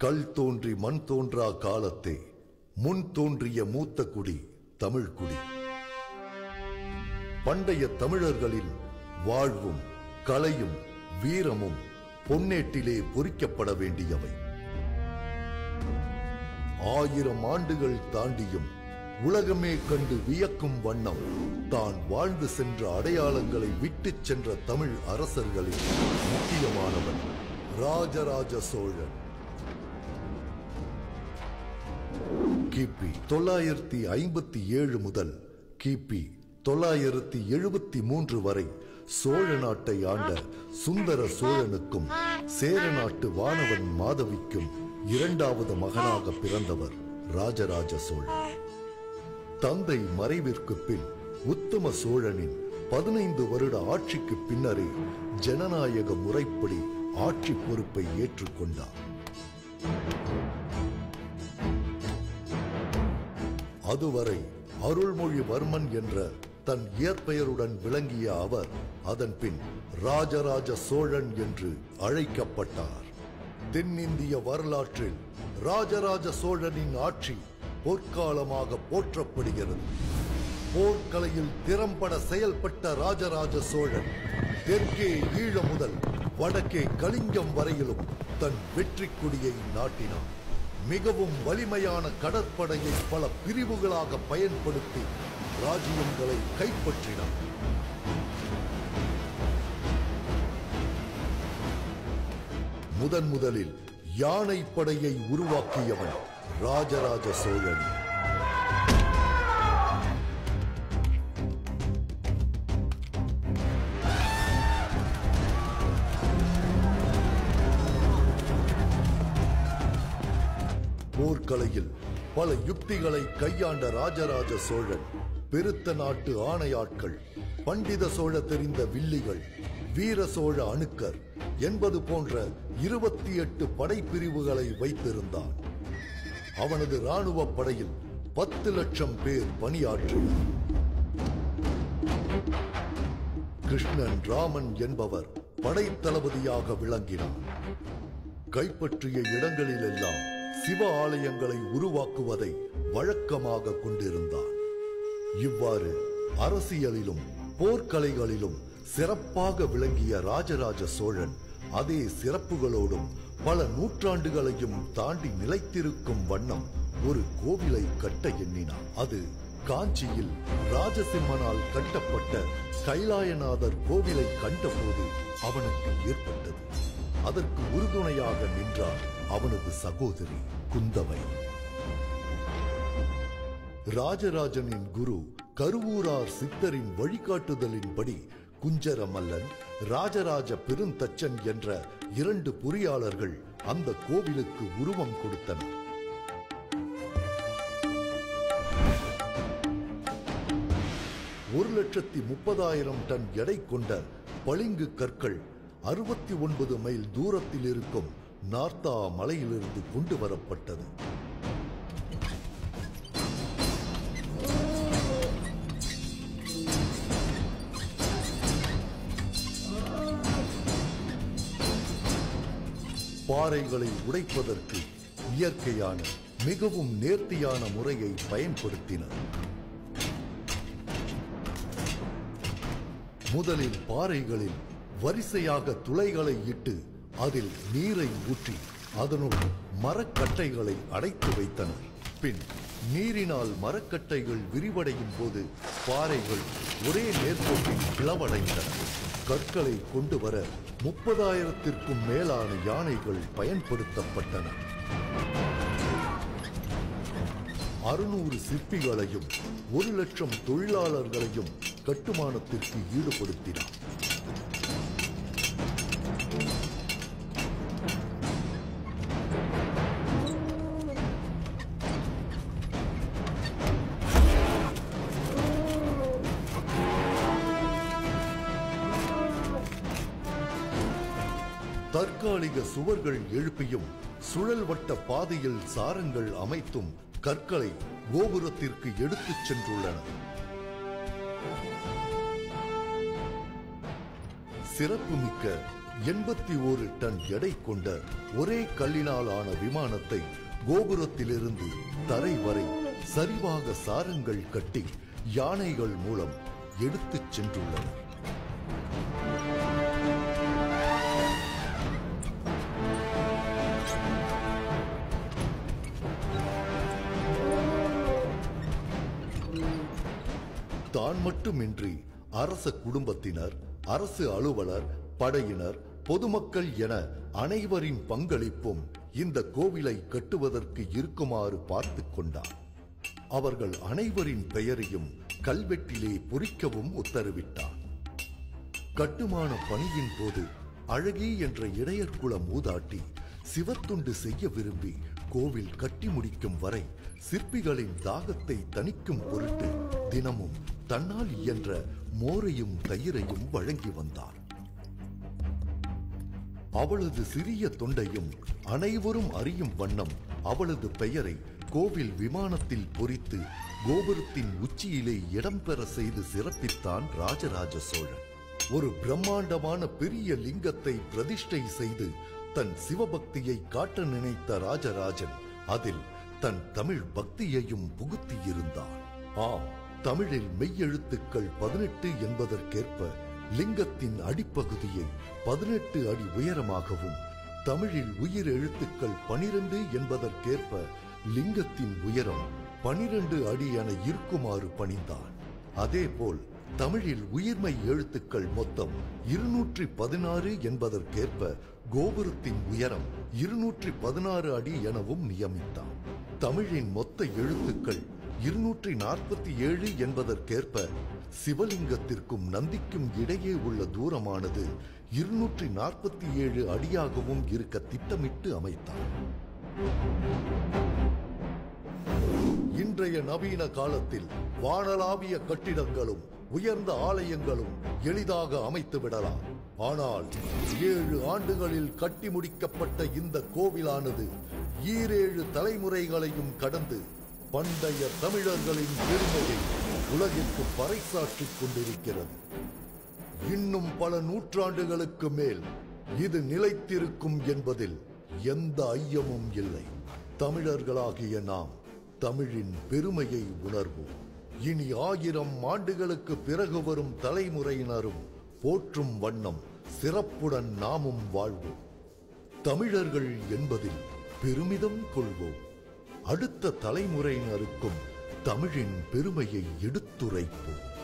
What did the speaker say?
கல் தோன்றி மண் தோன்றா காலத்தே முன் தோன்றிய மூத்த குடி தமிழ் குடி பண்டைய தமிழர்களின் வாழ்வும் கலையும் வீரமும் பொன்னேட்டிலே பொறிக்கப்பட வேண்டியவை ஆயிரம் ஆண்டுகள் தாண்டியும் உலகமே கண்டு வியக்கும் வண்ணம் தான் வாழ்ந்து சென்ற அடையாளங்களை விட்டுச் சென்ற தமிழ் அரசர்களில் முக்கியமானவன் ராஜராஜ சோழன் கிபி தொள்ளாயிரத்தி ஐம்பத்தி ஏழு முதல் கிபி தொள்ளாயிரத்தி எழுபத்தி மூன்று வரை சோழ நாட்டை ஆண்ட சுந்தர சோழனுக்கும் சேர நாட்டு வானவன் மாதவிக்கும் இரண்டாவது மகனாக பிறந்தவர் ராஜராஜ சோழன் தந்தை மறைவிற்கு பின் உத்தம சோழனின் பதினைந்து வருட ஆட்சிக்கு பின்னரே ஜனநாயக முறைப்படி ஆட்சி பொறுப்பை ஏற்றுக்கொண்டார் அதுவரை அருள்மொழிவர்மன் என்ற தன் இயற்பெயருடன் விளங்கிய அவர் அதன் பின் ராஜராஜ சோழன் என்று அழைக்கப்பட்டார் தென்னிந்திய வரலாற்றில் ராஜராஜ சோழனின் ஆட்சி பொற்காலமாக போற்றப்படுகிறது போர்க்கலையில் திறம்பட செயல்பட்ட ராஜராஜ சோழன் தெற்கே ஈழ முதல் வடக்கே கலிங்கம் வரையிலும் தன் வெற்றி கொடியை நாட்டினான் மிகவும் வலிமையான கடற்படையை பல பிரிவுகளாக பயன்படுத்தி ராஜ்யங்களை கைப்பற்றினான் முதன் முதலில் யானை படையை உருவாக்கியவன் ராஜராஜ சோழன் போர்க்கலையில் பல யுக்திகளை கையாண்ட ராஜராஜ சோழன் பெருத்த நாட்டு ஆணையாட்கள் பண்டித சோழ தெரிந்த வில்லிகள் வீர சோழ அணுக்கர் என்பது போன்ற இருபத்தி எட்டு படைப்பிரிவுகளை வைத்திருந்தான் அவனது ராணுவ படையில் பத்து லட்சம் பேர் பணியாற்றினர் கிருஷ்ணன் ராமன் என்பவர் படைத்தளபதியாக விளங்கினார் கைப்பற்றிய இடங்களிலெல்லாம் சிவ ஆலயங்களை உருவாக்குவதை வழக்கமாக கொண்டிருந்தார் இவ்வாறு அரசியலிலும் போர்க்கலைகளிலும் சிறப்பாக விளங்கிய ராஜராஜ சோழன் அதே சிறப்புகளோடும் பல நூற்றாண்டுகளையும் தாண்டி நிலைத்திருக்கும் வண்ணம் ஒரு கோவிலை கட்ட எண்ணினார் அது காஞ்சியில் ராஜசிம்மனால் கட்டப்பட்ட கைலாயநாதர் கோவிலை கண்டபோது அவனுக்கு ஏற்பட்டது அதற்கு உறுதுணையாக நின்றார் அவனது சகோதரி குந்தவை ராஜராஜனின் குரு கருவூரார் சித்தரின் வழிகாட்டுதலின்படி குஞ்சர மல்லன் ராஜராஜ பெருந்தச்சன் என்ற இரண்டு பொறியாளர்கள் அந்த கோவிலுக்கு உருவம் கொடுத்தனர் ஒரு லட்சத்தி முப்பதாயிரம் டன் எடை கொண்ட பளிங்கு கற்கள் அறுபத்தி ஒன்பது மைல் தூரத்தில் இருக்கும் நார்த்தா மலையிலிருந்து கொண்டு வரப்பட்டது பாறைகளை உடைப்பதற்கு இயற்கையான மிகவும் நேர்த்தியான முறையை பயன்படுத்தினர் முதலில் பாறைகளில் வரிசையாக துளைகளை இட்டு அதில் நீரை ஊற்றி அதனுள் மரக்கட்டைகளை அடைத்து வைத்தனர் பின் நீரினால் மரக்கட்டைகள் விரிவடையும் போது பாறைகள் ஒரே நேர்கோட்டில் பிளவடைந்தன கற்களை கொண்டு வர முப்பதாயிரத்திற்கும் மேலான யானைகள் பயன்படுத்தப்பட்டன அறுநூறு சிற்பிகளையும் ஒரு லட்சம் தொழிலாளர்களையும் கட்டுமானத்திற்கு ஈடுபடுத்தினார் தற்காலிக சுவர்கள் எழுப்பியும் சுழல் வட்ட பாதையில் சாரங்கள் அமைத்தும் கற்களை கோபுரத்திற்கு எடுத்துச் சென்றுள்ளன சிறப்புமிக்க எண்பத்தி ஒரு டன் எடை கொண்ட ஒரே கல்லினால் ஆன விமானத்தை கோபுரத்திலிருந்து தரை வரை சரிவாக சாரங்கள் கட்டி யானைகள் மூலம் எடுத்துச் சென்றுள்ளனர் தான் மட்டுமின்றி அரச குடும்பத்தினர் அரசு அலுவலர் படையினர் பொதுமக்கள் என அனைவரின் பங்களிப்பும் இந்த கோவிலை கட்டுவதற்கு இருக்குமாறு பார்த்துக் கொண்டார் அவர்கள் அனைவரின் பெயரையும் கல்வெட்டிலே பொறிக்கவும் உத்தரவிட்டார் கட்டுமான பணியின் போது அழகி என்ற இடையர்குல மூதாட்டி சிவத்துண்டு செய்ய விரும்பி கோவில் கட்டி முடிக்கும் வரை சிற்பிகளின் தாகத்தை தணிக்கும் பொருட்டு தினமும் தன்னால் இயன்ற மோரையும் தயிரையும் வழங்கி வந்தார் அவளது சிறிய தொண்டையும் அனைவரும் அறியும் வண்ணம் அவளது பெயரை கோவில் விமானத்தில் பொறித்து கோபுரத்தின் உச்சியிலே இடம்பெற செய்து சிறப்பித்தான் ராஜராஜ சோழன் ஒரு பிரம்மாண்டமான பெரிய லிங்கத்தை பிரதிஷ்டை செய்து தன் சிவபக்தியை காட்ட நினைத்த ராஜராஜன் அதில் தன் தமிழ் பக்தியையும் புகுத்தியிருந்தான் ஆம் தமிழில் மெய்யெழுத்துக்கள் பதினெட்டு என்பதற்கேற்ப லிங்கத்தின் அடிப்பகுதியை பதினெட்டு அடி உயரமாகவும் தமிழில் உயிர் எழுத்துக்கள் பனிரெண்டு என்பதற்கேற்ப லிங்கத்தின் உயரம் பனிரெண்டு அடி என இருக்குமாறு பணிந்தான் அதேபோல் தமிழில் உயிர்மை எழுத்துக்கள் மொத்தம் இருநூற்றி பதினாறு என்பதற்கேற்ப கோபுரத்தின் உயரம் இருநூற்றி பதினாறு அடி எனவும் நியமித்தான் தமிழின் மொத்த எழுத்துக்கள் இருநூற்றி நாற்பத்தி ஏழு என்பதற்கேற்ப சிவலிங்கத்திற்கும் நந்திக்கும் இடையே உள்ள தூரமானது இருநூற்றி நாற்பத்தி ஏழு அடியாகவும் இருக்க திட்டமிட்டு அமைத்தான் இன்றைய நவீன காலத்தில் வானளாவிய கட்டிடங்களும் உயர்ந்த ஆலயங்களும் எளிதாக அமைத்து விடலாம் ஆனால் ஏழு ஆண்டுகளில் கட்டி முடிக்கப்பட்ட இந்த கோவிலானது ஈரேழு தலைமுறைகளையும் கடந்து பண்டைய தமிழர்களின் பெருமையை உலகிற்கு பறைசாற்றிக் கொண்டிருக்கிறது இன்னும் பல நூற்றாண்டுகளுக்கு மேல் இது நிலைத்திருக்கும் என்பதில் எந்த ஐயமும் இல்லை தமிழர்களாகிய நாம் தமிழின் பெருமையை உணர்வோம் இனி ஆயிரம் ஆண்டுகளுக்கு பிறகு வரும் தலைமுறையினரும் போற்றும் வண்ணம் சிறப்புடன் நாமும் வாழ்வோம் தமிழர்கள் என்பதில் பெருமிதம் கொள்வோம் அடுத்த தலைமுறையினருக்கும் தமிழின் பெருமையை எடுத்துரைப்போம்